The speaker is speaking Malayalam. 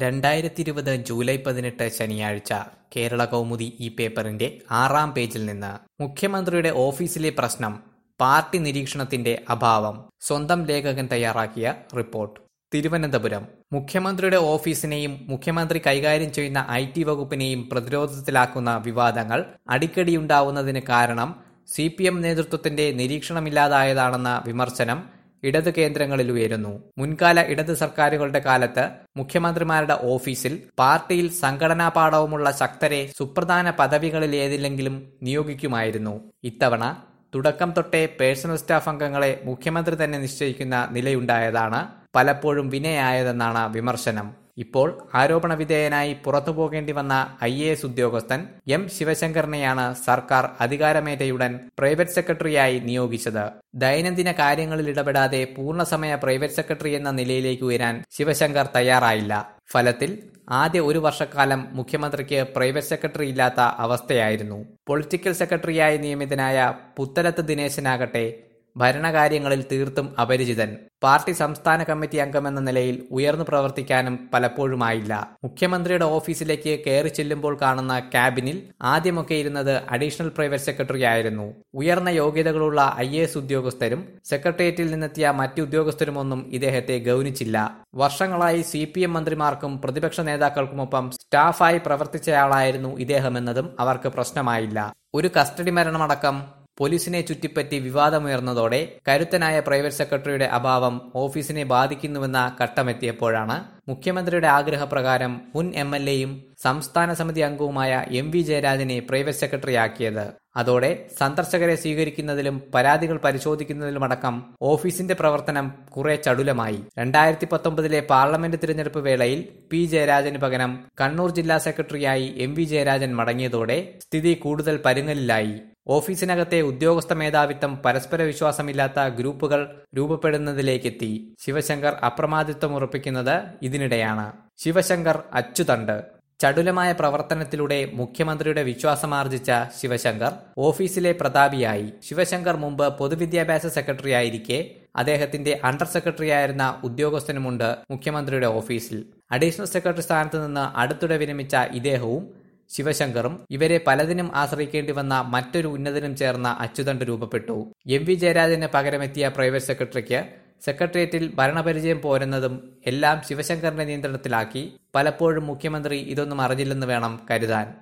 രണ്ടായിരത്തി ഇരുപത് ജൂലൈ പതിനെട്ട് ശനിയാഴ്ച കേരള കൗമുദി ഈ പേപ്പറിന്റെ ആറാം പേജിൽ നിന്ന് മുഖ്യമന്ത്രിയുടെ ഓഫീസിലെ പ്രശ്നം പാർട്ടി നിരീക്ഷണത്തിന്റെ അഭാവം സ്വന്തം ലേഖകൻ തയ്യാറാക്കിയ റിപ്പോർട്ട് തിരുവനന്തപുരം മുഖ്യമന്ത്രിയുടെ ഓഫീസിനെയും മുഖ്യമന്ത്രി കൈകാര്യം ചെയ്യുന്ന ഐ ടി വകുപ്പിനെയും പ്രതിരോധത്തിലാക്കുന്ന വിവാദങ്ങൾ അടിക്കടിയുണ്ടാവുന്നതിന് കാരണം സി പി എം നേതൃത്വത്തിന്റെ നിരീക്ഷണമില്ലാതായതാണെന്ന വിമർശനം ഇടത് കേന്ദ്രങ്ങളിൽ ഉയരുന്നു മുൻകാല ഇടത് സർക്കാരുകളുടെ കാലത്ത് മുഖ്യമന്ത്രിമാരുടെ ഓഫീസിൽ പാർട്ടിയിൽ സംഘടനാ പാഠവുമുള്ള ശക്തരെ സുപ്രധാന പദവികളിൽ ഏതിലെങ്കിലും നിയോഗിക്കുമായിരുന്നു ഇത്തവണ തുടക്കം തൊട്ടേ പേഴ്സണൽ സ്റ്റാഫ് അംഗങ്ങളെ മുഖ്യമന്ത്രി തന്നെ നിശ്ചയിക്കുന്ന നിലയുണ്ടായതാണ് പലപ്പോഴും വിനയായതെന്നാണ് വിമർശനം ഇപ്പോൾ ആരോപണ വിധേയനായി പുറത്തു പോകേണ്ടി വന്ന ഐ എ എസ് ഉദ്യോഗസ്ഥൻ എം ശിവശങ്കറിനെയാണ് സർക്കാർ അധികാരമേറ്റയുടൻ പ്രൈവറ്റ് സെക്രട്ടറിയായി നിയോഗിച്ചത് ദൈനംദിന കാര്യങ്ങളിൽ ഇടപെടാതെ പൂർണ്ണസമയ പ്രൈവറ്റ് സെക്രട്ടറി എന്ന നിലയിലേക്ക് ഉയരാൻ ശിവശങ്കർ തയ്യാറായില്ല ഫലത്തിൽ ആദ്യ ഒരു വർഷക്കാലം മുഖ്യമന്ത്രിക്ക് പ്രൈവറ്റ് സെക്രട്ടറി ഇല്ലാത്ത അവസ്ഥയായിരുന്നു പൊളിറ്റിക്കൽ സെക്രട്ടറിയായി നിയമിതനായ പുത്തലത്ത് ദിനേശനാകട്ടെ ഭരണകാര്യങ്ങളിൽ തീർത്തും അപരിചിതൻ പാർട്ടി സംസ്ഥാന കമ്മിറ്റി അംഗമെന്ന നിലയിൽ ഉയർന്നു പ്രവർത്തിക്കാനും പലപ്പോഴുമായില്ല മുഖ്യമന്ത്രിയുടെ ഓഫീസിലേക്ക് കയറി ചെല്ലുമ്പോൾ കാണുന്ന ക്യാബിനിൽ ആദ്യമൊക്കെ ഇരുന്നത് അഡീഷണൽ പ്രൈവറ്റ് സെക്രട്ടറി ആയിരുന്നു ഉയർന്ന യോഗ്യതകളുള്ള ഐ ഉദ്യോഗസ്ഥരും സെക്രട്ടേറിയറ്റിൽ നിന്നെത്തിയ മറ്റു ഉദ്യോഗസ്ഥരുമൊന്നും ഇദ്ദേഹത്തെ ഗൗനിച്ചില്ല വർഷങ്ങളായി സി പി എം മന്ത്രിമാർക്കും പ്രതിപക്ഷ നേതാക്കൾക്കുമൊപ്പം സ്റ്റാഫായി പ്രവർത്തിച്ചയാളായിരുന്നു ഇദ്ദേഹമെന്നതും അവർക്ക് പ്രശ്നമായില്ല ഒരു കസ്റ്റഡി മരണമടക്കം പോലീസിനെ ചുറ്റിപ്പറ്റി വിവാദമുയർന്നതോടെ കരുത്തനായ പ്രൈവറ്റ് സെക്രട്ടറിയുടെ അഭാവം ഓഫീസിനെ ബാധിക്കുന്നുവെന്ന ഘട്ടമെത്തിയപ്പോഴാണ് മുഖ്യമന്ത്രിയുടെ ആഗ്രഹപ്രകാരം മുൻ എം എൽ എയും സംസ്ഥാന സമിതി അംഗവുമായ എം വി ജയരാജനെ പ്രൈവറ്റ് സെക്രട്ടറിയാക്കിയത് അതോടെ സന്ദർശകരെ സ്വീകരിക്കുന്നതിലും പരാതികൾ പരിശോധിക്കുന്നതിലുമടക്കം ഓഫീസിന്റെ പ്രവർത്തനം കുറെ ചടുലമായി രണ്ടായിരത്തി പത്തൊമ്പതിലെ പാർലമെന്റ് തിരഞ്ഞെടുപ്പ് വേളയിൽ പി ജയരാജന് പകരം കണ്ണൂർ ജില്ലാ സെക്രട്ടറിയായി എം വി ജയരാജൻ മടങ്ങിയതോടെ സ്ഥിതി കൂടുതൽ പരുങ്ങലിലായി ഓഫീസിനകത്തെ ഉദ്യോഗസ്ഥ മേധാവിത്വം പരസ്പര വിശ്വാസമില്ലാത്ത ഗ്രൂപ്പുകൾ രൂപപ്പെടുന്നതിലേക്കെത്തി ശിവശങ്കർ അപ്രമാദിത്വം ഉറപ്പിക്കുന്നത് ഇതിനിടെയാണ് ശിവശങ്കർ അച്ചുതണ്ട് ചടുലമായ പ്രവർത്തനത്തിലൂടെ മുഖ്യമന്ത്രിയുടെ വിശ്വാസമാർജിച്ച ശിവശങ്കർ ഓഫീസിലെ പ്രതാപിയായി ശിവശങ്കർ മുമ്പ് പൊതുവിദ്യാഭ്യാസ സെക്രട്ടറി ആയിരിക്കെ അദ്ദേഹത്തിന്റെ അണ്ടർ സെക്രട്ടറി ആയിരുന്ന ഉദ്യോഗസ്ഥനുമുണ്ട് മുഖ്യമന്ത്രിയുടെ ഓഫീസിൽ അഡീഷണൽ സെക്രട്ടറി സ്ഥാനത്ത് നിന്ന് അടുത്തിടെ വിരമിച്ച ഇദ്ദേഹവും ശിവശങ്കറും ഇവരെ പലതിനും ആശ്രയിക്കേണ്ടി വന്ന മറ്റൊരു ഉന്നതനും ചേർന്ന അച്ചുതണ്ട് രൂപപ്പെട്ടു എം വി ജയരാജന് പകരമെത്തിയ പ്രൈവറ്റ് സെക്രട്ടറിക്ക് സെക്രട്ടേറിയറ്റിൽ ഭരണപരിചയം പോരുന്നതും എല്ലാം ശിവശങ്കറിന്റെ നിയന്ത്രണത്തിലാക്കി പലപ്പോഴും മുഖ്യമന്ത്രി ഇതൊന്നും അറിഞ്ഞില്ലെന്ന് വേണം കരുതാൻ